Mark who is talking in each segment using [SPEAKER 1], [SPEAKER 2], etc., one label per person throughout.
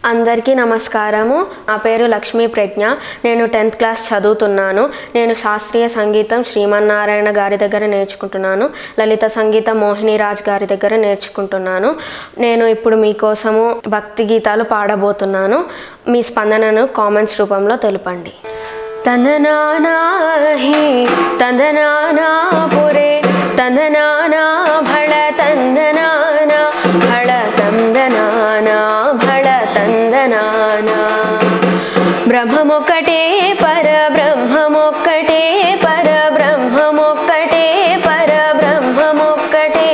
[SPEAKER 1] అందరికీ నమస్కారము నా పేరు లక్ష్మీ ప్రజ్ఞ నేను టెన్త్ క్లాస్ చదువుతున్నాను నేను శాస్త్రీయ సంగీతం శ్రీమన్నారాయణ గారి దగ్గర నేర్చుకుంటున్నాను లలిత సంగీతం మోహిని రాజ్ గారి దగ్గర నేర్చుకుంటున్నాను నేను ఇప్పుడు మీకోసము భక్తి గీతాలు పాడబోతున్నాను మీ స్పందనను కామెంట్స్ రూపంలో తెలుపండి తందనానాహి తందనానా పురే తందనానా భళ తందనానా భళ తందనానా భళ తందనానా బ్రహ్మమొక్కటే పర బ్రహ్మమొక్కటే పర బ్రహ్మమొక్కటే పర బ్రహ్మమొక్కటే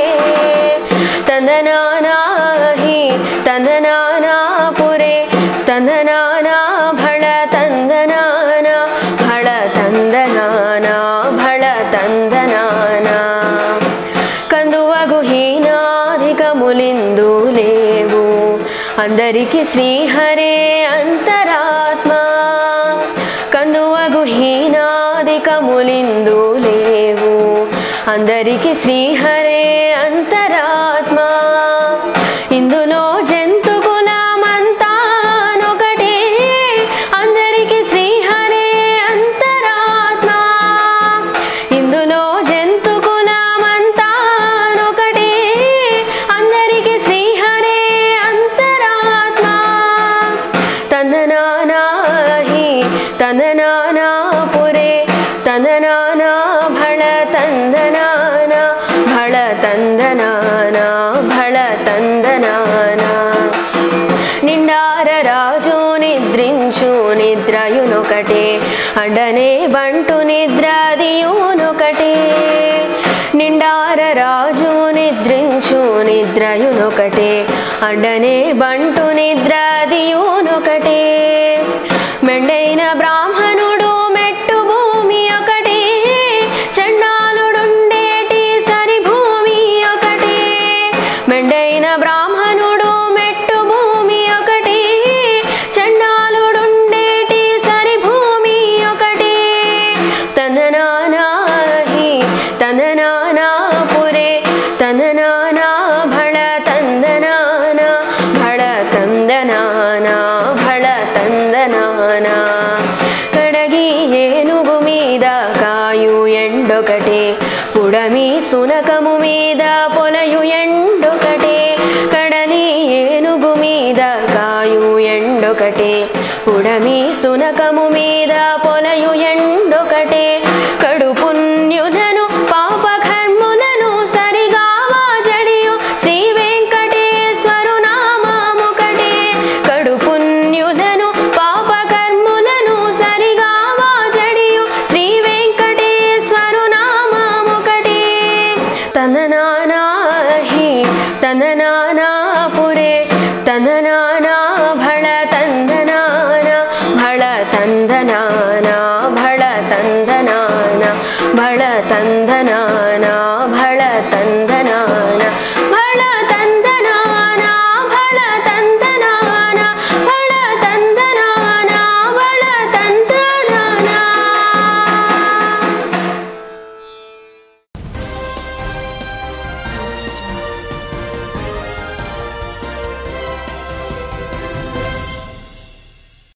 [SPEAKER 1] తందనానాహి తందనానా పురే తందనానా భళ తందనానా భళ తందనానా భళ తందనానా కందువగు హీనాధికములిందు లేవు అందరికి శ్రీహరే అంతరాత్మ కందువగు హీనాధికములిందు లేవు అందరికి శ్రీహరే అంతరాత్మ ఇందులో జంతుకులమంతానొకటే అందరికి శ్రీహరే అంతరాత్మ ఇందులో జంతుకులమంతానొకటే అందరికి శ్రీహరే అంతరాత్మ తందనానాహి తందనానా పురే తందనానా భళ తందనానా భళ తందనానా భళ తందనానా నిండార రాజు నిద్రించు నిద్రయునొకటే అడనే బంటు నిద్రాదియునొకటే నిండార రాజు నిద్రించు నిద్రయునొకటే అడనే బంటు నిద్రాదియునొకటే మెండైన బ్రాహ్మణుడు మెట్టు భూమి ఒకటే చండాలుడుండేటి సరి భూమి ఒకటే మెండైన బ్రాహ్మణుడు మెట్టు భూమి ఒకటి చండాలుడుండేటి సరి భూమి ఒకటి తందనానాహి తందనానా పురే తందనానా భళ తందనానా భళ తందనానా భళ తందనానా కడగి ఏనుగు మీద కాయు ఎండొకటే పుడమి సునకము మీద పొలయు ఎండొకటే కడలి ఏనుగు మీద కాయు ఎండొకటే పుడమి సునకము మీద పొలయు ఎండొకటే కడు పుణ్యుధను పాప కర్ములను సరిగావా జడియు శ్రీ వెంకటేశ్వరు నామముకటే కడు పుణ్యుధను పాప కర్ములను సరిగావా జడియు శ్రీ వెంకటేశ్వరు నామముకటే తందనానాహి తందనానా పురే తందనానా భళ తందనానా భళ తందనానా భళ తందనానా భళ తందనా